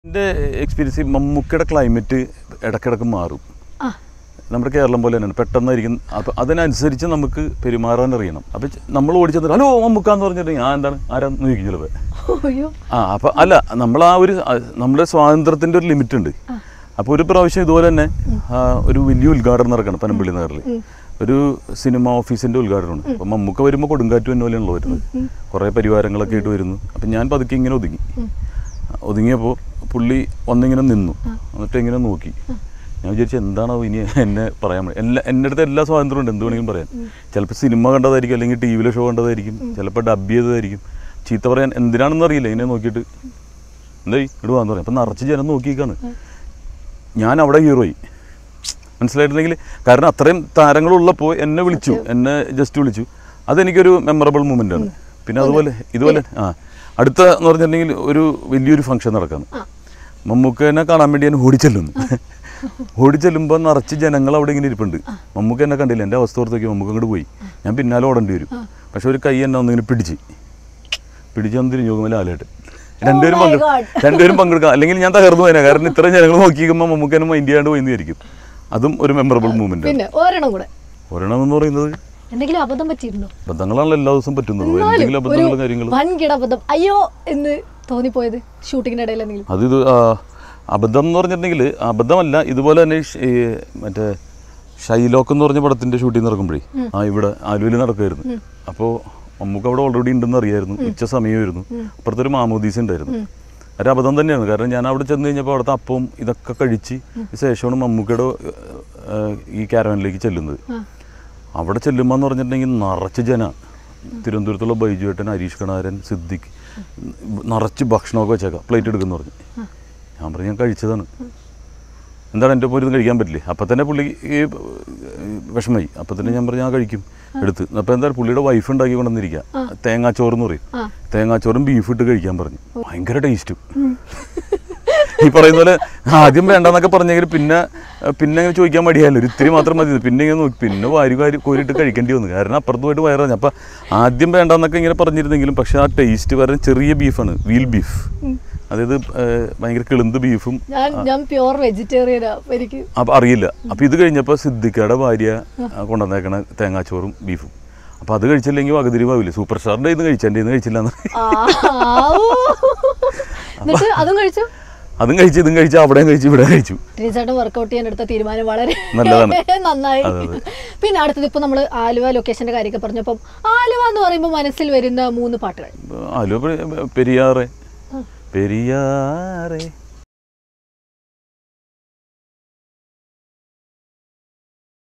എൻ്റെ എക്സ്പീരിയൻസ് മമ്മൂക്കയുടെ ക്ലൈമറ്റ് ഇടയ്ക്കിടയ്ക്ക് മാറും ആ നമ്മുടെ കേരളം പോലെ തന്നെയാണ് പെട്ടെന്നായിരിക്കും അപ്പം അതിനനുസരിച്ച് നമുക്ക് പെരുമാറാൻ അറിയണം അപ്പം നമ്മൾ ഓടിച്ചെന്നിട്ട് ഹലോ മമ്മൂക്ക എന്ന് പറഞ്ഞിട്ട് ഞാൻ എന്താണ് ആരാന്ന് ചോദിക്കും ചിലപ്പോൾ അയ്യോ ആ അപ്പം അല്ല നമ്മൾ ആ ഒരു ആ, നമ്മുടെ സ്വാതന്ത്ര്യത്തിൻ്റെ ഒരു ലിമിറ്റ് ഉണ്ട് അപ്പോൾ ഒരു പ്രാവശ്യം ഇതുപോലെ തന്നെ ആ, ഒരു വലിയ ഉദ്ഘാടനം നടക്കണം പനമ്പള്ളി നഗറിൽ ഒരു സിനിമ ഓഫീസിൻ്റെ ഉദ്ഘാടനമാണ് അപ്പം മമ്മൂക്ക വരുമ്പോൾ കൊടുങ്കാറ്റ് തന്നെ പോലെയാണല്ലോ വരുന്നത് കുറേ പരിവാരങ്ങളൊക്കെ ആയിട്ട് വരുന്നു അപ്പം ഞാൻ പതുക്കെ ഇങ്ങനെ ഒതുങ്ങി ഒതുങ്ങിയപ്പോൾ പുള്ളി വന്നിങ്ങനെ നിന്നു എന്നിട്ട് ഇങ്ങനെ നോക്കി ഞാൻ വിചാരിച്ചു എന്താണോ ഇനി എന്നെ പറയാൻ വേണ്ടി എല്ലാ എൻ്റെ അടുത്ത് എല്ലാ സ്വാതന്ത്ര്യവും ഉണ്ട് എന്ത് വേണമെങ്കിലും പറയാൻ ചിലപ്പോൾ സിനിമ കണ്ടതായിരിക്കും അല്ലെങ്കിൽ ടി വിയിലെ ഷോ കണ്ടതായിരിക്കും ചിലപ്പോൾ ഡബ് ചെയ്തതായിരിക്കും ചീത്ത പറയാൻ എന്തിനാണെന്ന് അറിയില്ല ഇതിനെ നോക്കിയിട്ട് എന്തായി ഇടുക വാന്ന് പറയാം അപ്പം നിറച്ച് ജനം നോക്കിക്കാണ് ഞാൻ അവിടെ ഹീറോയി മനസ്സിലായിട്ടുണ്ടെങ്കിൽ കാരണം അത്രയും താരങ്ങളുള്ളപ്പോൾ എന്നെ വിളിച്ചു എന്നെ ജസ്റ്റ് വിളിച്ചു അതെനിക്കൊരു മെമ്മറബിൾ മൂമെൻ്റ് ആണ് പിന്നെ അതുപോലെ ഇതുപോലെ ആ അടുത്ത എന്ന് പറഞ്ഞിട്ടുണ്ടെങ്കിൽ ഒരു വലിയൊരു ഫംഗ്ഷൻ നടക്കാണ് മമ്മൂക്കനെ കാണാൻ വേണ്ടി ഞാൻ ഓടിച്ചെല്ലുന്നു ഓടിച്ചെല്ലുമ്പോൾ നിറച്ച് ജനങ്ങൾ അവിടെ ഇങ്ങനെ ഇരിപ്പുണ്ട് മമ്മൂക്ക എന്നെ കണ്ടില്ല എൻ്റെ അവസ്ഥ ഓർത്ത് നോക്കി മമ്മൂക്ക അങ്ങോട്ട് പോയി ഞാൻ പിന്നാലെ ഓടേണ്ടി വരും പക്ഷെ ഒരു കൈ എന്നെ ഒന്നിങ്ങനെ പിടിച്ച് പിടിച്ച് ഒന്ന് തിരിഞ്ഞു നോക്കുമ്പോൾ ലാലേട്ട് രണ്ടുപേരും my പങ്കെ God. രണ്ടുപേരും പങ്കെടുക്കാം അല്ലെങ്കിൽ ഞാൻ തകർന്നു പോയനെ കാരണം ഇത്രയും ജനങ്ങൾ നോക്കിക്കുമ്പോൾ മമ്മൂക്കനെ മൈൻഡ് ചെയ്യാണ്ട് പോയി വിചാരിക്കും അതും ഒരു മെമ്മറബിൾ മൂമെന്റ് പിന്നെ ഒരെണ്ണം കൂടെ ഒരെണ്ണം എന്ന് പറയുന്നത് എന്തെങ്കിലും അബദ്ധം പറ്റിയിരുന്നോ ബന്ധങ്ങളാണല്ലോ എല്ലാ ദിവസവും പറ്റുന്നത് എന്നാലും എന്തെങ്കിലും ഒരു അബദ്ധങ്ങളും കാര്യങ്ങളും വൻകിട അബദ്ധം അയ്യോ എന്ന് തോന്നിപ്പോയത് ഷൂട്ടിങ്ങിന്റെ ഇടയിൽ എന്തെങ്കിലും അത് ഇത് ആ, അബദ്ധം എന്ന് പറഞ്ഞിട്ടുണ്ടെങ്കിൽ അബദ്ധമല്ല ഇതുപോലെ തന്നെ ഷ്- ഈ മറ്റേ ഷൈലോക്ക് എന്ന് പറഞ്ഞ പടത്തിന്റെ ഷൂട്ടിംഗ് നടക്കുമ്പോഴേ ആ ഇവിടെ ആലുവയിൽ നടക്കുമായിരുന്നു അപ്പോൾ മമ്മൂക്ക് അവിടെ ഓൾറെഡി ഉണ്ടെന്ന് അറിയായിരുന്നു ഉച്ച സമയമായിരുന്നു അപ്പുറത്തൊരു മാമോദീസ് ഉണ്ടായിരുന്നു ഒരു അബദ്ധം തന്നെയാണ് കാരണം ഞാൻ അവിടെ ചെന്ന് കഴിഞ്ഞപ്പോൾ അവിടുത്തെ അപ്പവും ഇതൊക്കെ കഴിച്ച് ശേഷമാണ് മമ്മൂക്കയുടെ ആ, ഈ ക്യാരവനിലേക്ക് ചെല്ലുന്നത് അവിടെ ചെല്ലുമ്പോൾ എന്ന് പറഞ്ഞിട്ടുണ്ടെങ്കിൽ നിറച്ച് ജന തിരുവനന്തപുരത്തുള്ള ബൈജുവേട്ടൻ ഹരീഷ് കണാരൻ സിദ്ദിഖ് നിറച്ച് ഭക്ഷണമൊക്കെ വെച്ചേക്കാം പ്ലേറ്റ് എടുക്കുന്നു പറഞ്ഞു ഞാൻ പറഞ്ഞു ഞാൻ കഴിച്ചതാണ് എന്താണ് എൻ്റെ പോലും കഴിക്കാൻ പറ്റില്ലേ അപ്പം തന്നെ പുള്ളി ഈ വിഷമായി അപ്പം തന്നെ ഞാൻ പറഞ്ഞു ഞാൻ കഴിക്കും എടുത്ത് അപ്പം എന്താ പുള്ളിയുടെ വൈഫ് ഉണ്ടാക്കി കൊണ്ടുവന്നിരിക്കുക തേങ്ങാച്ചോറ് എന്ന് പറയും ആ. തേങ്ങാച്ചോറും ബീഫ് ഇട്ട് കഴിക്കാൻ പറഞ്ഞു ഭയങ്കര ടേസ്റ്റും ഈ പറയുന്ന പോലെ ആദ്യം വേണ്ടെന്നൊക്കെ പറഞ്ഞെങ്കിൽ പിന്നെ പിന്നെ ഇങ്ങനെ ചോദിക്കാൻ മടിയായല്ലോ ഒരു ഇത്തിരി മാത്രം മതി പിന്നെ ഇങ്ങനെ നോക്കി പിന്നെ വാരി വാരി കോരിയിട്ട് കഴിക്കേണ്ടി വന്നു കാരണം അപ്പുറത്ത് പോയിട്ട് വയറിഞ്ഞു അപ്പം ആദ്യം വേണ്ടെന്നൊക്കെ ഇങ്ങനെ പറഞ്ഞിരുന്നെങ്കിലും പക്ഷെ ആ ടേസ്റ്റ് വരെ ചെറിയ ബീഫാണ് വീൽ ബീഫ് അതായത് ഏഹ്, ഭയങ്കര കിളുന്ത് ബീഫും ഞാൻ ഞാൻ പ്യുവർ വെജിറ്റേറിയനാ അപ്പൊ എനിക്ക് അപ്പം അറിയില്ല അപ്പം ഇത് കഴിഞ്ഞപ്പോൾ സിദ്ദിഖയുടെ ഭാര്യ ആ, കൊണ്ടുവന്നേക്കണ തേങ്ങാച്ചോറും ബീഫും അപ്പം അത് കഴിച്ചില്ലെങ്കിൽ വകതിരി ആവില്ല സൂപ്പർ സ്റ്റാറിൻ്റെ ഇത് കഴിച്ചു എൻ്റെ ഇത് കഴിച്ചില്ല എന്ന് ആവൂ. എന്നിട്ട് അതും കഴിച്ചു അതും കഴിച്ച് ഇതും കഴിച്ച് അവിടെയും കഴിച്ചു ഇവിടെ കഴിച്ചു ടീച്ചേട്ടൻ വർക്കൗട്ട് ചെയ്യാൻ എടുത്ത തീരുമാനം വളരെ നല്ലതാണ്. നന്നായി അതെ, അതെ. പിന്നെ അടുത്തത് ഇപ്പൊ നമ്മൾ ആലുവ ലൊക്കേഷന്റെ കാര്യമൊക്കെ പറഞ്ഞപ്പം ആലുവ എന്ന് പറയുമ്പോൾ മനസ്സിൽ വരുന്ന മൂന്ന് പാട്ടുകൾ ആലുവ പെ- പെരിയാറെ പെരിയാറെ